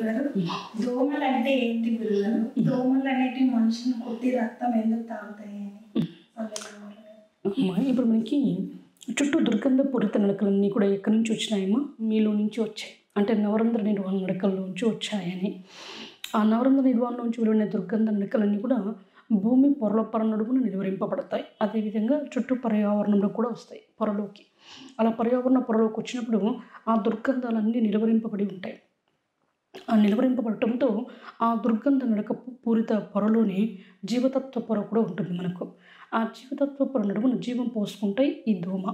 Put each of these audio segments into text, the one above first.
గురుగారు దోమలు అంటే ఏంటి గురుగారు దోమలు అనేటివి మనుషుని కొట్టి రక్తం ఎందుకు తాగుతాయి అని అమ్మా ఇప్పుడు మనకి చుట్టూ దుర్గంధ పూరిత నడకలన్నీ కూడా ఎక్కడి నుంచి వచ్చినాయమ్మా మీలో నుంచి వచ్చాయి అంటే నవరంధ్ర నిర్వహణ నడకల నుంచి వచ్చాయని ఆ నవరంధ్ర నిర్వహణ నుంచి వెలువడిన దుర్గంధ నడకలన్నీ కూడా భూమి పొరల పొర నడుమున నిలువరింపబడతాయి అదేవిధంగా చుట్టూ పర్యావరణంలో కూడా వస్తాయి పొరలోకి అలా పర్యావరణ పొరలోకి వచ్చినప్పుడు ఆ దుర్గంధాలన్నీ నిలువరింపబడి ఉంటాయి ఆ నిలువరింపబడటంతో ఆ దుర్గంధ నడక పూరిత పొరలోని జీవతత్వ పొర కూడా ఉంటుంది మనకు ఆ జీవతత్వ పొర నడుమున జీవం పోసుకుంటాయి ఈ దోమ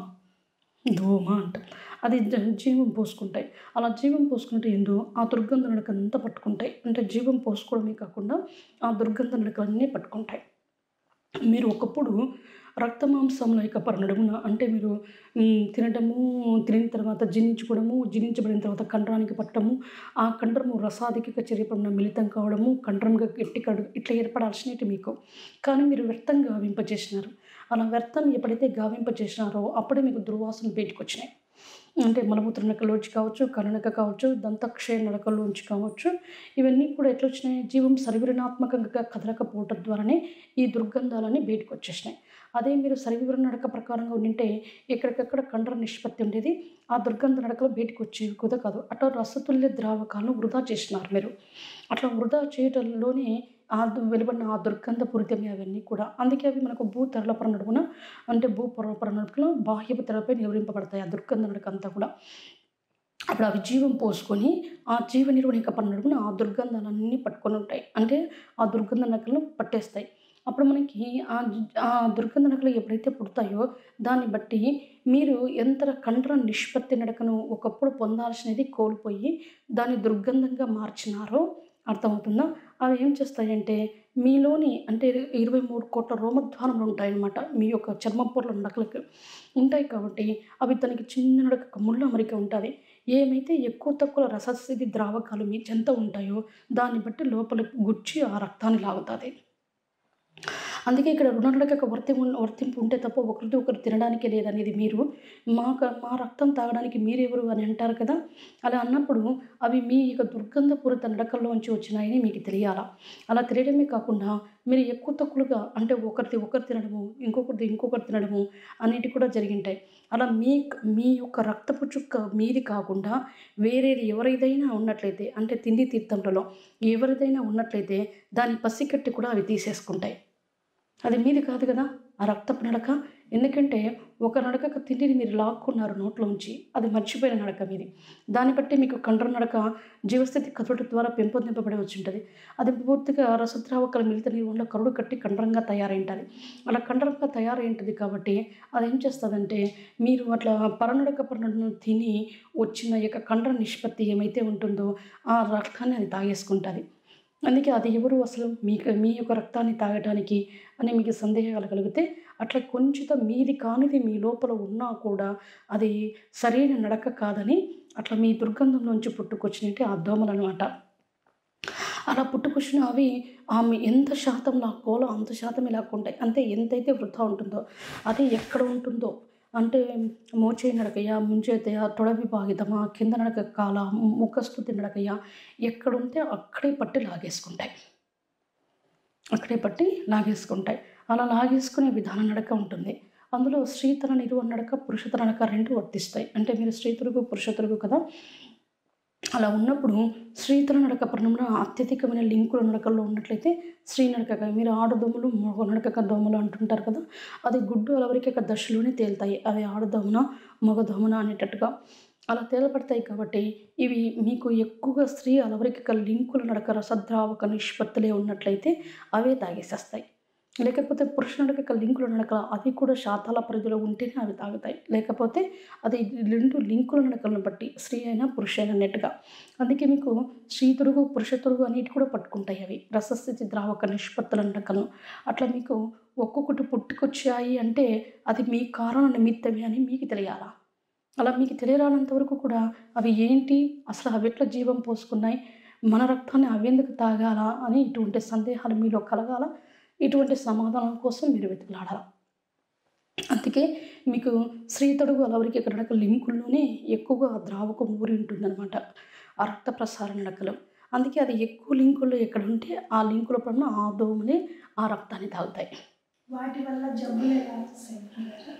దోమ అంటాం అది జ- జీవం పోసుకుంటాయి అలా జీవం పోసుకుంటే ఎందు ఆ దుర్గంధ నడక అంతా పట్టుకుంటాయి అంటే జీవం పోసుకోవడమే కాకుండా ఆ దుర్గంధ నడకలన్నీ పట్టుకుంటాయి మీరు ఒకప్పుడు రక్త మాంసంలో యొక్క పరనడుమున అంటే మీరు మ్, తినటము తినిన తర్వాత జీర్ణించుకోవడము జీర్ణించబడిన తర్వాత కండరానికి పట్టడము ఆ కండరము రసాధిక చర్యపడిన మిళితం కావడము కండరంగా గట్టి కడు ఇట్లా ఏర్పడాల్సినవి మీకు కానీ మీరు వ్యర్థం గావింపజేసినారు అలా వ్యర్థం ఎప్పుడైతే గావింపజేసినారో అప్పుడే మీకు దుర్వాసనలు బయటకు వచ్చినాయి అంటే మలమూత్ర నడకలోంచి కావచ్చు కరణక కావచ్చు దంతక్షయ నడకలోంచి కావచ్చు ఇవన్నీ కూడా ఎట్లా వచ్చినాయి జీవం సరివిరణాత్మకంగా కదలకపోవటం ద్వారానే ఈ దుర్గంధాలన్నీ బయటకు వచ్చేసినాయి అదే మీరు సరివివరణ నడక ప్రకారంగా ఉండింటే ఎక్కడికక్కడ కండర నిష్పత్తి ఉండేది ఆ దుర్గంధ నడకలు బయటకు వచ్చేవి కూడా కాదు అట్లా రసతుల్య ద్రావకాలను వృధా చేసినారు మీరు అట్లా వృధా చేయటంలోనే ఆ దు- వెలువడిన ఆ దుర్గంధ పూరితమే అవన్నీ కూడా అందుకే అవి మనకు భూ తెరలపర నడుమున అంటే భూ పొరపర నడుపులో బాహ్యపు తెరపై నిలవరింపబడతాయి ఆ దుర్గంధ నడక అంతా కూడా అప్పుడు అవి జీవం పోసుకొని ఆ జీవ నిర్వహణ నడుమున ఆ దుర్గంధాలన్నీ పట్టుకొని ఉంటాయి అంటే ఆ దుర్గంధ నకలను పట్టేస్తాయి అప్పుడు మనకి ఆ జ- ఆ దుర్గంధ నకలు ఎప్పుడైతే పుడతాయో దాన్ని బట్టి మీరు ఎంత కండ్ర నిష్పత్తి నడకను ఒకప్పుడు పొందాల్సినది కోల్పోయి దాన్ని దుర్గంధంగా మార్చినారో అర్థమవుతుందా అవి ఏం చేస్తాయంటే మీలోని అంటే ఇరవై మూడు కోట్ల రోమద్వారములు ఉంటాయన్నమాట మీ యొక్క చర్మపొరల నడకలకు ఉంటాయి కాబట్టి అవి తనకి చిన్న నడక ముళ్ళ అమరిక ఉంటుంది ఏమైతే ఎక్కువ తక్కువ రసస్థితి ద్రావకాలు మీ చెంత ఉంటాయో దాన్ని బట్టి లోపల గుచ్చి ఆ రక్తాన్ని లాగుతుంది అందుకే ఇక్కడ రుణనడక వర్తి వర్తింపు ఉంటే తప్ప ఒకరితో ఒకరు తినడానికి లేదనేది మీరు మా క- మా రక్తం తాగడానికి మీరెవరు అని అంటారు కదా అలా అన్నప్పుడు అవి మీ యొక్క దుర్గంధపూరిత నడకల్లోంచి వచ్చినాయని మీకు తెలియాలా అలా తెలియడమే కాకుండా మీరు ఎక్కువ తక్కువగా అంటే ఒకరిది ఒకరు తినడము ఇంకొకరిది ఇంకొకరు తినడము అనేటివి కూడా జరిగింటాయి అలా మీ మీ యొక్క రక్తపు చుక్క మీది కాకుండా వేరేది ఎవరిదైనా ఉన్నట్లయితే అంటే తిండి తీర్థంలో ఎవరిదైనా ఉన్నట్లయితే దాని పసికట్టి కూడా అవి తీసేసుకుంటాయి అది మీది కాదు కదా ఆ రక్తపు నడక ఎందుకంటే ఒక నడక తిండిని మీరు లాక్కున్నారు నోట్లోంచి అది మర్చిపోయిన నడక మీది దాన్ని బట్టి మీకు కండ్ర నడక జీవస్థితి కదలట ద్వారా పెంపొందింపబడి వచ్చి ఉంటుంది అది పూర్తిగా రసద్రావకల మిలిత నిర్వహణలో కరుడు కట్టి కండరంగా తయారైంటుంది అలా కండరంగా తయారైంటుంది కాబట్టి అది ఏం చేస్తుందంటే మీరు అట్లా పరనడక పరనడను తిని వచ్చిన యొక్క కండర నిష్పత్తి ఏమైతే ఉంటుందో ఆ రక్తాన్ని అది తాగేసుకుంటుంది అందుకే అది ఎవరు అసలు మీకు మీ యొక్క రక్తాన్ని తాగడానికి అని మీకు సందేహాలు కలిగితే అట్లా కొంచెం మీది కానిది మీ లోపల ఉన్నా కూడా అది సరైన నడక కాదని అట్లా మీ దుర్గంధంలోంచి పుట్టుకొచ్చినట్టు ఆ దోమలు అనమాట అలా పుట్టుకొచ్చిన అవి ఆమె ఎంత శాతం లాక్కోవాలో అంత శాతమే లాక్కుంటాయి అంటే ఎంతైతే వృధా ఉంటుందో అది ఎక్కడ ఉంటుందో అంటే మోచే నడకయ్య ముంచేతయ్య తొడ విభాగితమా కింద నడక కాల ముఖస్థుతి నడకయ్య ఎక్కడుంటే అక్కడే పట్టి లాగేసుకుంటాయి అక్కడే పట్టి లాగేసుకుంటాయి అలా లాగేసుకునే విధాన నడక ఉంటుంది అందులో స్త్రీతన నిలువ నడక పురుషతన నడక రెండు వర్తిస్తాయి అంటే మీరు స్త్రీతురుగు పురుషతురుగు కదా అలా ఉన్నప్పుడు స్త్రీతల నడక పరిణామన అత్యధికమైన లింకుల నడకల్లో ఉన్నట్లయితే స్త్రీ నడక మీరు ఆడదోమలు మగ నడక దోమలు అంటుంటారు కదా అది గుడ్డు అలవరిక దశలోనే తేలుతాయి అవి ఆడదోమన మగదోమన అనేటట్టుగా అలా తేలబడతాయి కాబట్టి ఇవి మీకు ఎక్కువగా స్త్రీ అలవరిక లింకుల నడక రసద్రావక నిష్పత్తులే ఉన్నట్లయితే అవే తాగేసేస్తాయి లేకపోతే పురుష నడక లింకుల నడక అవి కూడా శాతాల పరిధిలో ఉంటేనే అవి తాగుతాయి లేకపోతే అది రెండు లింకుల నడకలను బట్టి స్త్రీ అయినా పురుష అయినా అన్నట్టుగా అందుకే మీకు స్త్రీ తొడుగు పురుష తొడుగు అనేటి కూడా పట్టుకుంటాయి అవి రసస్థితి ద్రావక నిష్పత్తుల నడకలను అట్లా మీకు ఒక్కొక్కటి పుట్టుకొచ్చాయి అంటే అది మీ కారణ నిమిత్తమే అని మీకు తెలియాలా అలా మీకు తెలియరానంత వరకు కూడా అవి ఏంటి అసలు అవి ఎట్లా జీవం పోసుకున్నాయి మన రక్తాన్ని అవెందుకు తాగాలా అని ఇటువంటి సందేహాలు మీలో కలగాల ఇటువంటి సమాధానం కోసం మీరు వెతుకులాడాలి అందుకే మీకు శ్రీతడుగు అలవరికి ఇక్కడ లింకుల్లోనే ఎక్కువగా ఆ ద్రావకం ఊరి ఉంటుందన్నమాట ఆ రక్త ప్రసార నడకలు అందుకే అది ఎక్కువ లింకులు ఎక్కడ ఉంటే ఆ లింకుల పైన ఆ దోమలే ఆ రక్తాన్ని తాగుతాయి వాటి వల్ల జబ్బులు ఎలా వస్తాయి గురుగారు?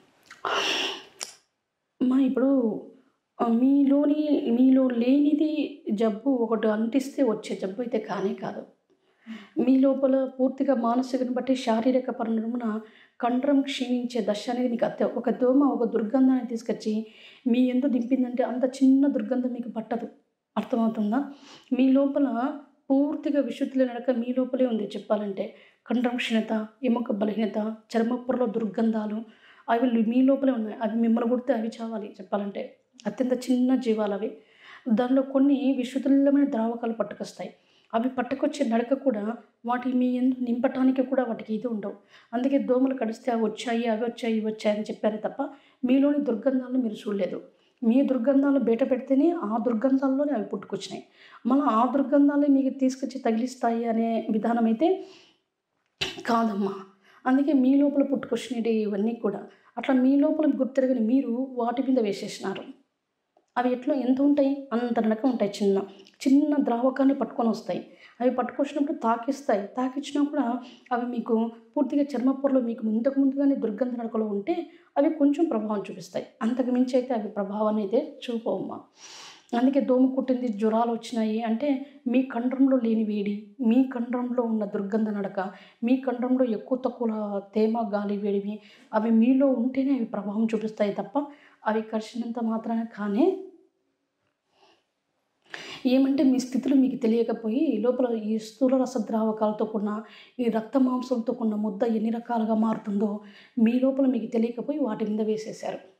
మా ఇప్పుడు ఆ, మీలోని మీలో లేనిది జబ్బు ఒకటి అంటిస్తే వచ్చే జబ్బు అయితే కానే కాదు మీ లోపల పూర్తిగా మానసికను బట్టి శారీరక పరిణామన కండరం క్షీణించే దశ అనేది మీకు అత్తే ఒక దోమ ఒక దుర్గంధాన్ని తీసుకొచ్చి మీ ఎందు దింపిందంటే అంత చిన్న దుర్గంధం మీకు పట్టదు అర్థమవుతుందా మీ లోపల పూర్తిగా విశుద్ధుల నడక మీ లోపలే ఉంది చెప్పాలంటే కండరం క్షీణత ఎముక బలహీనత చర్మపురలో దుర్గంధాలు అవి మీ లోపలే ఉన్నాయి అవి మిమ్మల్ని కొడితే అవి చావాలి చెప్పాలంటే అత్యంత చిన్న జీవాలు అవి దానిలో కొన్ని విశుద్ధమైన ద్రావకాలు పట్టుకొస్తాయి అవి పట్టుకొచ్చే నడక కూడా వాటి మీ ఎందు నింపటానికి కూడా వాటికి ఇది ఉండవు అందుకే దోమలు కడిస్తే అవి వచ్చాయి అవి వచ్చాయి ఇవి వచ్చాయి అని చెప్పారే తప్ప మీలోని దుర్గంధాలను మీరు చూడలేదు మీ దుర్గంధాలు బయట పెడితేనే ఆ దుర్గంధాల్లోనే అవి పుట్టుకొచ్చినాయి మళ్ళీ ఆ దుర్గంధాలే మీకు తీసుకొచ్చి తగిలిస్తాయి అనే విధానం అయితే కాదమ్మా అందుకే మీ లోపల పుట్టుకొచ్చినవి ఇవన్నీ కూడా అట్లా మీ లోపల గుర్తిరగని మీరు వాటి మీద వేసేసినారు అవి ఎట్లా ఎంత ఉంటాయి అంత నడక ఉంటాయి చిన్న చిన్న ద్రావకాన్ని పట్టుకొని వస్తాయి అవి పట్టుకొచ్చినప్పుడు తాకిస్తాయి తాకిచ్చినా కూడా అవి మీకు పూర్తిగా చర్మపొరలో మీకు ఇంతకు ముందుగానే దుర్గంధ నడకలో ఉంటే అవి కొంచెం ప్రభావం చూపిస్తాయి అంతకు మించి అయితే అవి ప్రభావాన్ని అయితే చూపవమ్మా అందుకే దోమ కుట్టింది జ్వరాలు వచ్చినాయి అంటే మీ కండరంలో లేని వేడి మీ కండరంలో ఉన్న దుర్గంధ నడక మీ కండరంలో ఎక్కువ తక్కువ తేమ గాలి వేడివి అవి మీలో ఉంటేనే అవి ప్రభావం చూపిస్తాయి తప్ప అవి కరిచినంత మాత్రాన కానీ ఏమంటే మీ స్థితులు మీకు తెలియకపోయి లోపల ఈ స్థూల రసద్రావకాలతో కూడిన ఈ రక్త మాంసంతో కూడిన ముద్ద ఎన్ని రకాలుగా మారుతుందో మీ లోపల మీకు తెలియకపోయి వాటి మీద వేసేశారు